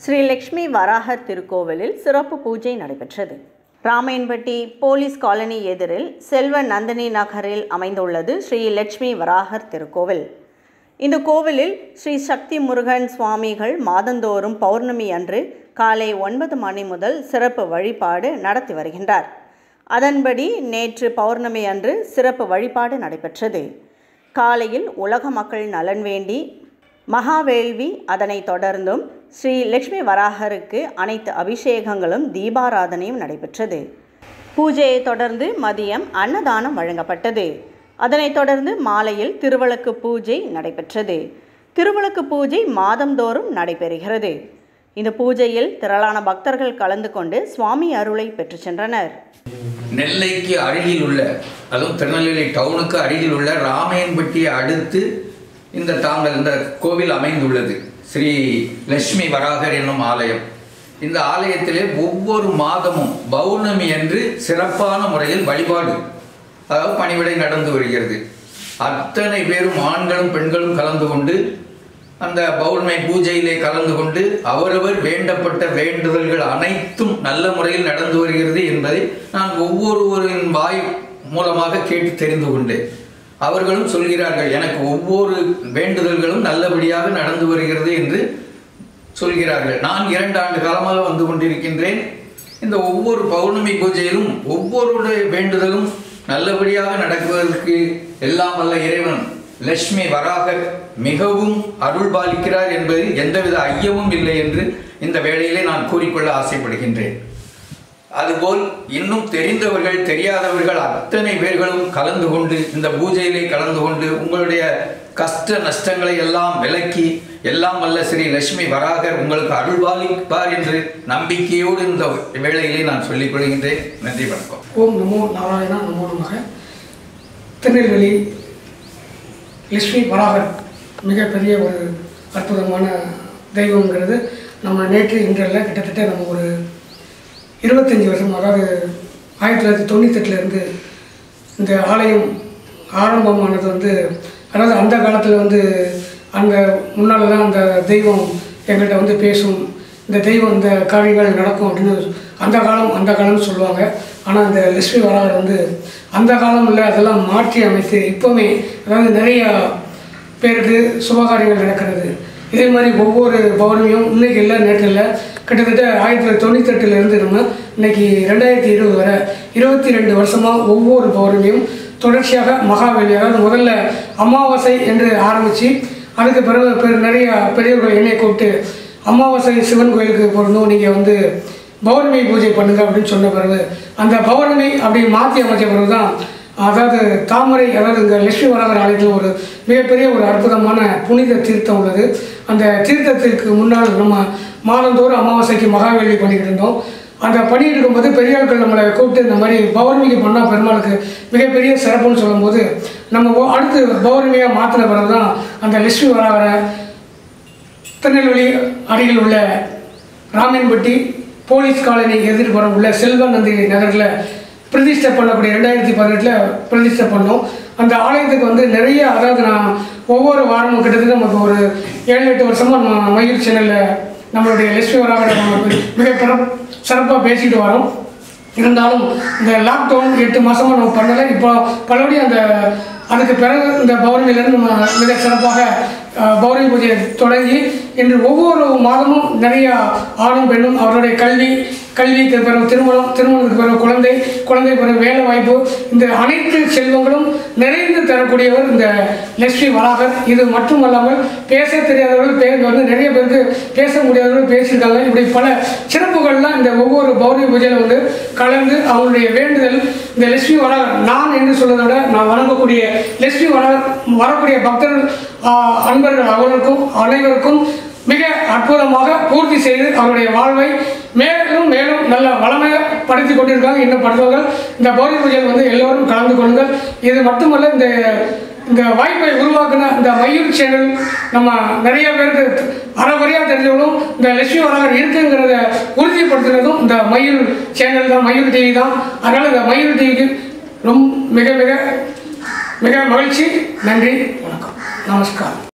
ஸ்ரீ லக்ஷ்மி வராகர் திருக்கோவிலில் சிறப்பு பூஜை நடைபெற்றது ராமையன்பட்டி போலீஸ் காலனி எதிரில் செல்வ நந்தினி நகரில் அமைந்துள்ளது ஸ்ரீ லட்சுமி வராகர் திருக்கோவில் இந்த கோவிலில் ஸ்ரீ சக்தி முருகன் சுவாமிகள் மாதந்தோறும் பௌர்ணமி அன்று காலை ஒன்பது மணி முதல் சிறப்பு வழிபாடு நடத்தி வருகின்றார் அதன்படி நேற்று பௌர்ணமி அன்று சிறப்பு வழிபாடு நடைபெற்றது காலையில் உலக மக்கள் நலன் வேண்டி மகாவேள்வி அதனைத் தொடர்ந்தும் ஸ்ரீ லட்சுமி வராகருக்கு அனைத்து அபிஷேகங்களும் தீபாராதனையும் நடைபெற்றது பூஜையை தொடர்ந்து மதியம் அன்னதானம் வழங்கப்பட்டது அதனைத் தொடர்ந்து மாலையில் திருவிளக்கு பூஜை நடைபெற்றது திருவிளக்கு பூஜை மாதந்தோறும் நடைபெறுகிறது இந்த பூஜையில் திரளான பக்தர்கள் கலந்து கொண்டு சுவாமி அருளை பெற்றுச் சென்றனர் நெல்லைக்கு அருகில் உள்ள அதுவும் திருநெல்வேலி டவுனுக்கு அருகில் உள்ள ராமையன்பட்டியை அடுத்து இந்த தாங்கள் இந்த கோவில் அமைந்துள்ளது ஸ்ரீ லட்சுமி வராகர் என்னும் ஆலயம் இந்த ஆலயத்திலே ஒவ்வொரு மாதமும் பௌர்ணமி அன்று சிறப்பான முறையில் வழிபாடு அதாவது பணிவிடை நடந்து வருகிறது அத்தனை பேரும் ஆண்களும் பெண்களும் கலந்து கொண்டு அந்த பௌர்ணமி பூஜையிலே கலந்து கொண்டு அவரவர் வேண்டப்பட்ட வேண்டுதல்கள் அனைத்தும் நல்ல முறையில் நடந்து வருகிறது என்பதை நான் ஒவ்வொருவரின் வாய் மூலமாக கேட்டு தெரிந்து கொண்டேன் அவர்களும் சொல்கிறார்கள் எனக்கு ஒவ்வொரு வேண்டுதல்களும் நல்லபடியாக நடந்து வருகிறது என்று சொல்கிறார்கள் நான் இரண்டு ஆண்டு காலமாக வந்து கொண்டிருக்கின்றேன் இந்த ஒவ்வொரு பௌர்ணமி பூஜையிலும் ஒவ்வொருடைய வேண்டுதலும் நல்லபடியாக நடக்குவதற்கு எல்லாம் வல்ல இறைவன் லட்சுமி வராக மிகவும் அருள் பாலிக்கிறார் என்பதில் எந்தவித ஐயமும் இல்லை என்று இந்த வேளையிலே நான் கூறிக்கொள்ள ஆசைப்படுகின்றேன் அதுபோல் இன்னும் தெரிந்தவர்கள் தெரியாதவர்கள் அத்தனை பேர்களும் கலந்து கொண்டு இந்த பூஜையிலே கலந்து கொண்டு உங்களுடைய கஷ்ட நஷ்டங்களை எல்லாம் விலக்கி எல்லாம் வல்ல ஸ்ரீ லட்சுமி வராகர் உங்களுக்கு அருள்பாலிப்பார் என்று நம்பிக்கையோடு இந்த வேளையிலே நான் சொல்லிக் கொள்கின்றேன் நன்றி வணக்கம் ஓம் நமோ நாராயணா நமோ நமக திருநெல்வேலி லட்சுமி வராகர் மிகப்பெரிய ஒரு அற்புதமான தெய்வங்கிறது நம்ம நேற்று இன்றல்ல கிட்டத்தட்ட நம்ம ஒரு இருபத்தஞ்சி வருஷம் அதாவது ஆயிரத்தி தொள்ளாயிரத்தி தொண்ணூத்தெட்டுலேருந்து இந்த ஆலயம் ஆரம்பமானது வந்து அதாவது அந்த காலத்தில் வந்து அந்த முன்னால் தான் அந்த தெய்வம் எங்கள்கிட்ட வந்து பேசும் இந்த தெய்வம் இந்த காரியங்கள் நடக்கும் அப்படின்னு அந்த காலம் அந்த காலம்னு சொல்லுவாங்க ஆனால் இந்த லட்சுமி வராகர் வந்து அந்த காலம் இல்லை அதெல்லாம் மாற்றி அமைத்து இப்போவுமே அதாவது நிறைய பேருக்கு சுபகாரியங்கள் நடக்கிறது இதே மாதிரி ஒவ்வொரு பௌர்ணமியும் இன்னைக்கு இல்லை நேற்று இல்லை கிட்டத்தட்ட ஆயிரத்தி தொள்ளாயிரத்தி தொண்ணூத்தெட்டுலேருந்து நம்ம இன்னைக்கு ரெண்டாயிரத்தி இருபது வரை இருபத்தி ரெண்டு வருஷமாக ஒவ்வொரு பௌர்ணமியும் தொடர்ச்சியாக மகாவேலி அதாவது முதல்ல அமாவாசை என்று ஆரம்பித்து அதுக்கு பிறகு பெரு நிறைய பெரியவர்கள் என்னை கூப்பிட்டு அமாவாசை சிவன் கோயிலுக்கு போகணும் நீங்கள் வந்து பௌர்ணமி பூஜை பண்ணுங்க அப்படின்னு சொன்ன பிறகு அந்த பௌர்ணமி அப்படி மாற்றி அமைச்ச பிறகு தான் அதாவது தாமரை அதாவது இங்கே லட்சுமி வராகர் ஆலயத்தில் ஒரு மிகப்பெரிய ஒரு அற்புதமான புனித தீர்த்தம் உள்ளது அந்த தீர்த்தத்திற்கு முன்னால் நம்ம மாதந்தோறும் அமாவாசைக்கு மகாவேலி பண்ணிக்கிட்டு இருந்தோம் அந்த பண்ணிட்டு இருக்கும்போது பெரியாட்கள் நம்மளை கூப்பிட்டு இந்த மாதிரி பௌர்ணமிக்கு பண்ணால் பெருமாளுக்கு மிகப்பெரிய சிறப்புன்னு சொல்லும்போது நம்ம ஒ- அடுத்து பௌர்ணமியாக மாற்றின பிறகு தான் அந்த லட்சுமி வராகரை திருநெல்வேலி அருகில் உள்ள ராமன்பட்டி போலீஸ் காலனி எதிர்ப்புறம் உள்ள செல்வநந்தி நகரில் பிரதிஷ்டை பண்ணக்கூடிய ரெண்டாயிரத்தி பதினெட்டில் பிரதிஷ்டை பண்ணோம் அந்த ஆலயத்துக்கு வந்து நிறைய அதாவது நான் ஒவ்வொரு வாரமும் கிட்டத்தட்ட நமக்கு ஒரு ஏழு எட்டு வருஷமாக நம்ம மயூர் சேனலில் நம்மளுடைய லட்சுமி வராக நம்ம மிக சிறப்பாக பேசிட்டு வரோம் இருந்தாலும் இந்த லாக்டவுன் எட்டு மாதமாக நம்ம பண்ணலை இப்போ பலபடியும் அந்த அதுக்கு பிறகு இந்த பௌர்ணமியிலேருந்து நம்ம மிக சிறப்பாக அஹ், பௌர்ணமி பூஜையை தொடங்கி இன்று ஒவ்வொரு மாதமும் நிறைய ஆணும் பெண்ணும் அவருடைய கல்வி கல்விக்கு பிறகு திருமணம் திருமணத்துக்கு பிறகு குழந்தை குழந்தை பிறகு வேலை வாய்ப்பு இந்த அனைத்து செல்வங்களும் நிறைந்து தரக்கூடியவர் இந்த லட்சுமி வராகர் இது மட்டுமல்லாமல் பேச தெரியாதவர்கள் பேர் வந்து நிறைய பேருக்கு பேச முடியாதவர்கள் பேசியிருக்காங்க இப்படி பல சிறப்புகள்லாம் இந்த ஒவ்வொரு பௌர்ணமி பூஜையில் வந்து கலந்து அவங்களுடைய வேண்டுதல் இந்த லட்சுமி வராகர் நான் என்று சொல்வதை விட நான் வணங்கக்கூடிய லட்சுமி வர வரக்கூடிய பக்தர்கள் ஆ, அன்பர்கள் அவர்களுக்கும் அனைவருக்கும் மிக அற்புதமாக பூர்த்தி செய்து அவருடைய வாழ்வை மேலும் மேலும் நல்ல வளமையாக படுத்தி கொண்டிருக்காங்க இன்னும் படுத்தவர்கள் இந்த பௌர்ணமி பூஜையில் வந்து எல்லோரும் கலந்து கொள்ளுங்கள் இது மட்டுமல்ல இந்த இந்த வாய்ப்பை உருவாக்குன இந்த மயூர் சேனல் நம்ம நிறைய பேருக்கு அறகுறையாக தெரிஞ்சவங்களும் இந்த லட்சுமி வராகர் இருக்குங்கிறத உறுதிப்படுத்தினதும் இந்த மயூர் சேனல் தான் மயூர் டிவி தான் அதனால் இந்த மயூர் டிவிக்கு ரொம்ப மிக மிக மிக மகிழ்ச்சி நன்றி வணக்கம் நமஸ்காரம்